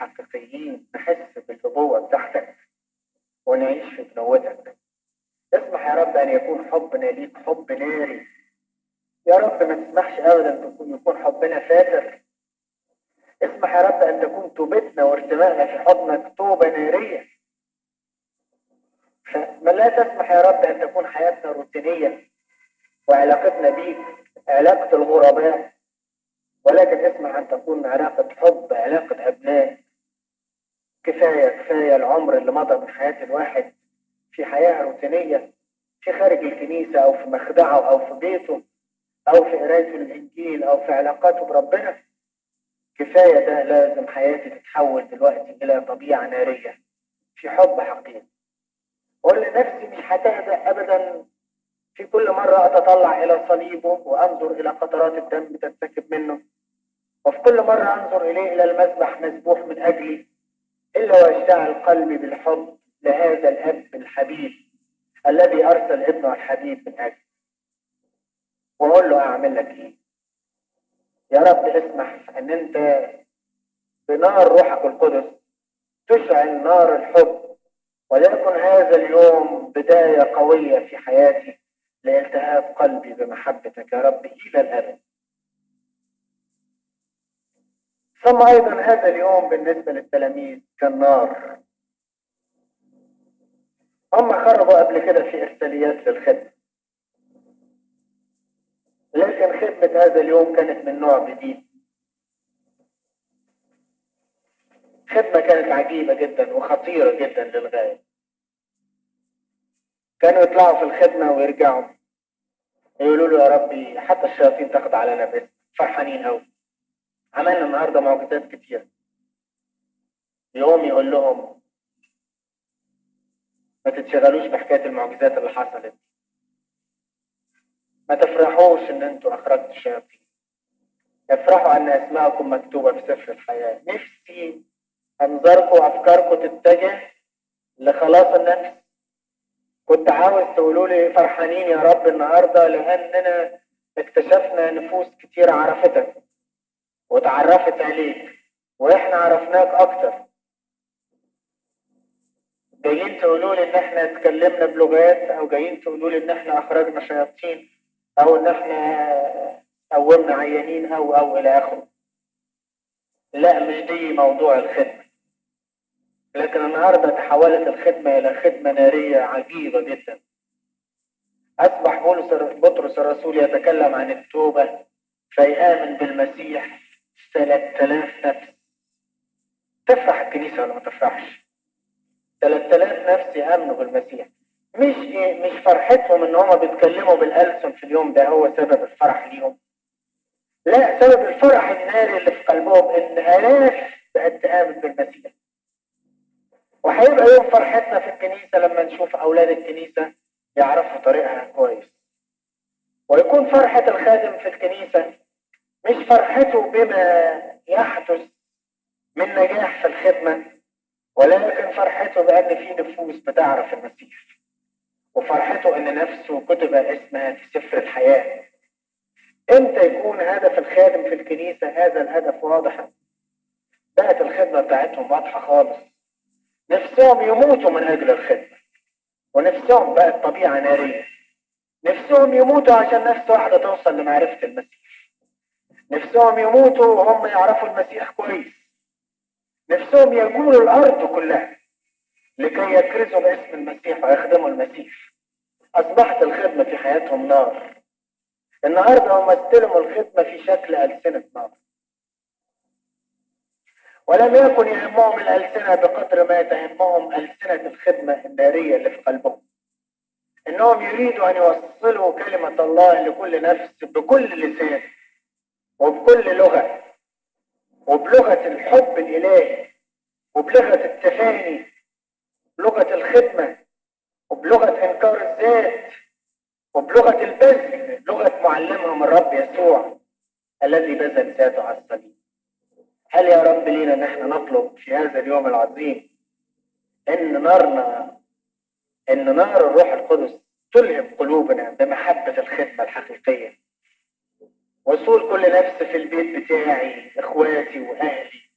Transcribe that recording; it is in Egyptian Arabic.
حقيقيين نحس بالأبوة بتاعتك ونعيش في بنوتك اسمح يا رب أن يكون حبنا ليك حب ناري يا رب ما تسمحش أبدا يكون حبنا فاتر اسمح يا رب أن تكون توبتنا وارتمائنا في حضنك توبة نارية ما لا تسمح يا رب أن تكون حياتنا روتينية وعلاقتنا بيك علاقة الغرباء ولكن اسمح أن تكون علاقة حب علاقة أبناء كفاية كفاية العمر اللي مضى من حياة الواحد في حياة روتينية في خارج الكنيسة أو في مخدعه أو في بيته أو في قرايته للإنجيل أو في علاقاته بربنا كفاية ده لازم حياتي تتحول دلوقتي إلى طبيعة نارية في حب حقيقي قول لنفسي مش هتهدأ أبدا في كل مرة أتطلع إلى صليبه وأنظر إلى قطرات الدم تنسكب منه وفي كل مرة أنظر إليه إلى المذبح مذبوح من أجلي إلا ويشتعل قلبي بالحب لهذا الأب الحبيب الذي أرسل ابنه الحبيب من أجلي وأقول له أعمل لك إيه يا رب اسمح أن أنت بنار روحك القدس تشعل نار الحب وليكن هذا اليوم بداية قوية في حياتي لالتهاب قلبي بمحبتك يا رب إلى الأبد ثم أيضا هذا اليوم بالنسبة للتلاميذ كان نار هم خرجوا قبل كده في إرساليات للخدمة لكن خدمة هذا اليوم كانت من نوع جديد خدمة كانت عجيبة جدا وخطيرة جدا للغاية كانوا يطلعوا في الخدمة ويرجعوا يقولوا له يا ربي حتى الشياطين تاخد علينا بس فرحانين قوي عملنا النهارده معجزات كتير يقوم يقول لهم ما تتشغلوش بحكاية المعجزات اللي حصلت ما تفرحوش ان انتوا اخرجتوا الشياطين افرحوا ان اسماءكم مكتوبة في سفر الحياة نفسي انظاركم وافكاركم تتجه لخلاص النفس كنت عاوز تقولوا لي فرحانين يا رب النهارده لاننا اكتشفنا نفوس كتير عرفتك وتعرفت عليك واحنا عرفناك اكتر جايين تقولوا لي ان احنا اتكلمنا بلغات او جايين تقولوا لي ان احنا اخرجنا شياطين او ان احنا قومنا عيانين او او الى اخره لا مش دي موضوع الخدمه لكن النهارده تحولت الخدمه الى خدمه ناريه عجيبه جدا اصبح بولس بطرس الرسول يتكلم عن التوبه فيامن بالمسيح 3000 نفس تفرح الكنيسه ولا ما تفرحش 3000 نفس يامنوا بالمسيح مش مش فرحتهم ان هم بيتكلموا بالالسن في اليوم ده هو سبب الفرح ليهم لا سبب الفرح الناري اللي في قلبهم ان الاف بقت تامن بالمسيح وهيبقى يوم فرحتنا في الكنيسه لما نشوف اولاد الكنيسه يعرفوا طريقها كويس ويكون فرحه الخادم في الكنيسه مش فرحته بما يحدث من نجاح في الخدمه ولكن فرحته بان في نفوس بتعرف المسيح وفرحته ان نفسه كتب اسمها في سفر الحياه امتى يكون هدف الخادم في الكنيسه هذا الهدف واضحا بقت الخدمه بتاعتهم واضحه خالص نفسهم يموتوا من اجل الخدمه ونفسهم بقت طبيعه ناريه نفسهم يموتوا عشان نفس واحده توصل لمعرفه المسيح نفسهم يموتوا وهم يعرفوا المسيح كويس نفسهم يجولوا الارض كلها لكي يكرزوا باسم المسيح ويخدموا المسيح اصبحت الخدمه في حياتهم نار النهارده هم استلموا الخدمه في شكل السنه نار ولم يكن يهمهم الألسنة بقدر ما تهمهم ألسنة الخدمة النارية اللي في قلبهم إنهم يريدوا أن يوصلوا كلمة الله لكل نفس بكل لسان وبكل لغة وبلغة الحب الإلهي وبلغة التفاني بلغة الخدمة وبلغة إنكار الذات وبلغة البذل لغة معلمهم الرب يسوع الذي بذل ذاته على الصليب هل يا رب لينا نحن نطلب في هذا اليوم العظيم ان نارنا ان نار الروح القدس تلهم قلوبنا بمحبة الخدمة الحقيقية وصول كل نفس في البيت بتاعي اخواتي واهلي